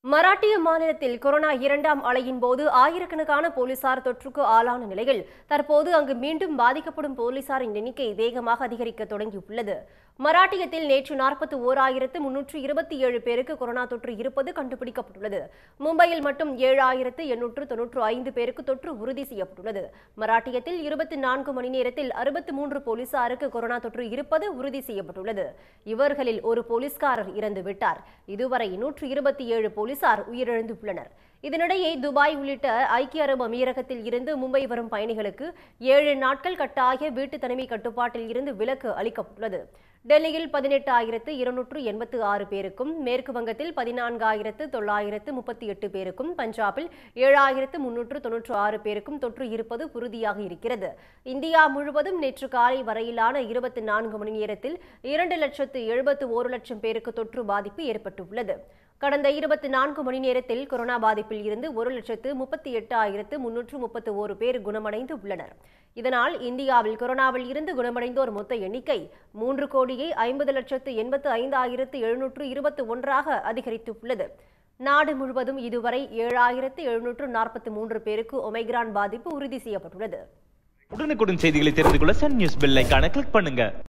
மராட்டிய மாநிலத்தில் கொரோனா இரண்டாம் அலையின் போது ஆயிரக்கணக்கான போலீசார் தொற்றுக்கு ஆளான நிலையில் தற்போது அங்கு மீண்டும் பாதிக்கப்படும் போலீசாரின் எண்ணிக்கை வேகமாக அதிகரிக்க தொடங்கியுள்ளது மராட்டியத்தில் நேற்று நாற்பத்தி ஓராயிரத்து முன்னூற்று இருபத்தி ஏழு பேருக்கு கொரோனா தொற்று இருப்பது கண்டுபிடிக்கப்பட்டுள்ளது மும்பையில் மட்டும் ஏழாயிரத்து எண்ணூற்று தொன்னூற்று ஐந்து பேருக்கு தொற்று உறுதி செய்யப்பட்டுள்ளது மராட்டியத்தில் இருபத்தி நான்கு மணி நேரத்தில் அறுபத்தி மூன்று போலீசாருக்கு கொரோனா தொற்று இருப்பது உறுதி செய்யப்பட்டுள்ளது இவர்களில் ஒரு போலீஸ்காரர் இறந்து விட்டார் இதுவரை நூற்று இருபத்தி ஏழு போலீசார் உயிரிழந்துள்ளனர் இதனிடையே துபாய் உள்ளிட்ட ஐக்கிய அரபு அமீரகத்தில் இருந்து மும்பை வரும் பயணிகளுக்கு ஏழு நாட்கள் கட்டாய வீட்டு தனிமை கட்டுப்பாட்டில் இருந்து விலக்கு அளிக்கப்பட்டுள்ளது டெல்லியில் பதினெட்டாயிரத்து இருநூற்று எண்பத்து ஆறு பேருக்கும் மேற்கு வங்கத்தில் பதினான்காயிரத்து தொள்ளாயிரத்து முப்பத்தி எட்டு பேருக்கும் பஞ்சாபில் ஏழாயிரத்து முன்னூற்று தொன்னூற்று ஆறு பேருக்கும் தொற்று இருப்பது உறுதியாக இருக்கிறது இந்தியா முழுவதும் நேற்று காலை வரையிலான இருபத்தி நான்கு மணி நேரத்தில் இரண்டு லட்சத்து எழுபத்து ஒரு லட்சம் பேருக்கு தொற்று பாதிப்பு ஏற்பட்டுள்ளது கடந்த இருபத்தி நான்கு மணி நேரத்தில் கொரோனா பாதிப்பில் இருந்து ஒரு லட்சத்து முப்பத்தி எட்டாயிரத்து முன்னூற்று முப்பத்து ஒரு பேர் குணமடைந்து உள்ளனர் இதனால் இந்தியாவில் கொரோனாவில் இருந்து குணமடைந்தோர் மொத்த எண்ணிக்கை மூன்று கோடியே ஐம்பது லட்சத்து எண்பத்து ஐந்தாயிரத்து எழுநூற்று இருபத்தி ஒன்றாக அதிகரித்துள்ளது நாடு முழுவதும் இதுவரை ஏழாயிரத்து எழுநூற்று நாற்பத்தி மூன்று பேருக்கு ஒமைக்ரான் பாதிப்பு உறுதி செய்யப்பட்டுள்ளது உடனுக்குடன் செய்திகளை தெரிந்து கொள்ள சன் நியூஸ் பெல் ஐகானை கிளிக் பண்ணுங்க